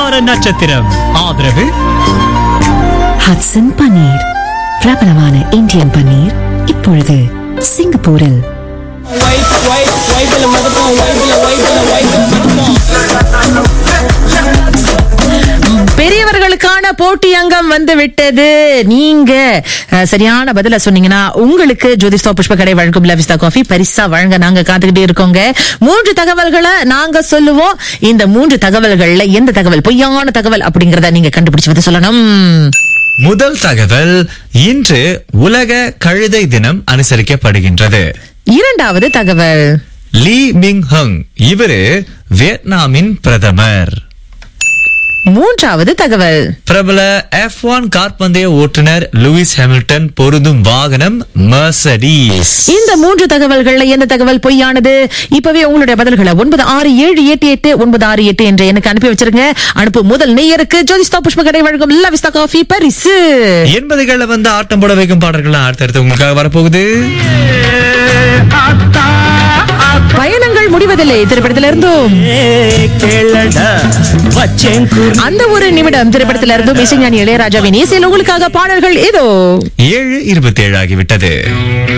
வார நட்சத்திரம் ஆதரவு ஹட்சன் பன்னீர் பிரபலமான இந்தியன் பன்னீர் இப்பொழுது சிங்கப்பூரில் பெரியவர்களுக்கான போட்டி அங்கம் வந்து விட்டது நீங்க அஹ், சரியான பதில சொன்னீங்கன்னா உங்களுக்கு ஜோதிஸ்தா புஷ்ப கடை வழங்கும் லவிஸ்தா காஃபி பரிசா வழங்க நாங்க காத்துக்கிட்டே இருக்கோங்க மூன்று தகவல்களை நாங்க சொல்லுவோம் இந்த மூன்று தகவல்கள்ல எந்த தகவல் பொய்யான தகவல் அப்படிங்கறத நீங்க கண்டுபிடிச்சு வந்து சொல்லணும் முதல் தகவல் இன்று உலக கழுதை தினம் அனுசரிக்கப்படுகின்றது இரண்டாவது தகவல் லீ மிங் ஹங் இவரு வியட்நாமின் பிரதமர் மூன்றாவது தகவல் பிரபல எஃப் ஒன் கார்பந்தய ஓட்டுநர் லூயிஸ் ஹாமில்டன் பொருந்தும் வாகனம் மர்சடீஸ் இந்த மூன்று தகவல்கள்ல எந்த தகவல் பொய்யானது இப்பவே உங்களுடைய பதில்களை ஒன்பது ஆறு ஏழு எட்டு எட்டு ஒன்பது ஆறு எட்டு என்று எனக்கு அனுப்பி வச்சிருங்க அனுப்பு முதல் நேயருக்கு ஜோதிஸ்தா புஷ்ப கடை வழங்கும் லவிஸ்தா காஃபி பரிசு எண்பதுகள்ல வந்து ஆட்டம் போட வைக்கும் பாடல்கள் அடுத்தடுத்து உங்களுக்காக வரப்போகுது பயணங்கள் முடிவதில்லை திரைப்படத்திலிருந்தும் அந்த ஒரு நிமிடம் திரைப்படத்திலிருந்தும் இசைஞானி இளையராஜாவின் இசையில் உங்களுக்காக பாடல்கள் இதோ ஏழு இருபத்தி ஏழு ஆகிவிட்டது